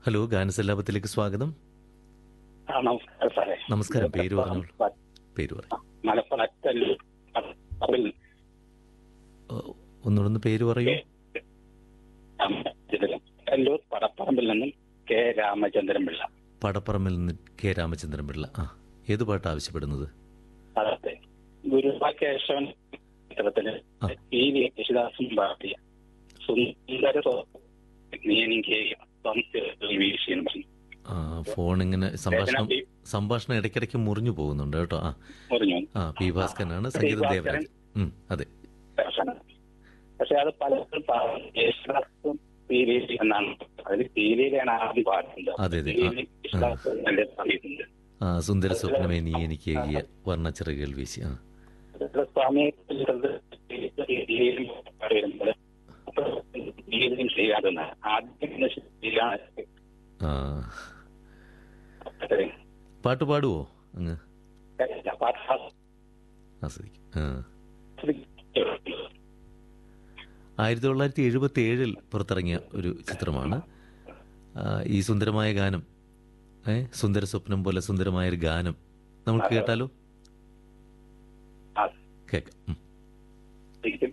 Hello ഗാനസല്ലാപത്തിലേക്ക് സ്വാഗതം ആ, നമസ്കാരം സാറേ നമസ്കാരം. പേര് പറഞ്ഞോളൂ. പേര് പറയും മലപ്പുറം അറ്റല്ലൂർ പടപ്പറമ്പിൽ ഓ, ഒന്നുകൂടെ പേര് പറയൂ ജില്ലയിലും അറ്റല്ലൂർ പടപ്പറമ്പിൽ നിന്നും കെ രാമചന്ദ്രൻ പിള്ള പടപ്പറമ്പിൽ നിന്ന് കെ രാമചന്ദ്രൻ പിള്ള ആ ഏത് പാട്ട് ആവശ്യപ്പെടുന്നത് അതെ ഗുരുവാക്കേശവൻ ചിത്രത്തിന് ആ. പി വി യേശുദാസും പാടിയ സുന്ദര സോ- നീ എനിക്ക് സംസ്കൃതത്തിൽ വീഴ്ചയെന്ന് പറഞ്ഞു ആ ഫോൺ ഇങ്ങനെ സംഭാഷണം രചന പി. സംഭാഷണം ഇടയ്ക്കിടയ്ക്ക് മുറിഞ്ഞു പോകുന്നുണ്ട് കേട്ടോ ആ പറഞ്ഞു ആ പി ഭാസ്കരനാണ് സംഗീതം ദേവരാജ് ഉം, അതെ പക്ഷെ അത് പലർക്കും പറഞ്ഞു. യേശുദാസും പി വി എന്നാണ് അതിൽ പി വിയിലാണ് ആദ്യം പാടുന്നത് അതെ, അതെ. പി വി യേശുദാസ് നല്ല പറയുന്നുണ്ട് ആ സുന്ദര സ്വപ്നമേ നീ എനിക്ക് ഏകിയ വർണ്ണച്ചിറകുകൾ വീശി ആ സ്വാമിയെ ചെയ്യാതെ ആദ്യം ശരിയാണ് ആ പാട്ട് പാടുവോ അങ്ങ് ആസ്വദിക്കും ആ ആയിരത്തി തൊള്ളായിരത്തി എഴുപത്തി ഏഴിൽ പുറത്തിറങ്ങിയ ഒരു ചിത്രമാണ് ആ, ഈ സുന്ദരമായ ഗാനം ഏ സുന്ദര സ്വപ്നം പോലെ സുന്ദരമായ ഒരു ഗാനം നമുക്ക് കേട്ടാലോ കേൾക്കാം ഉം.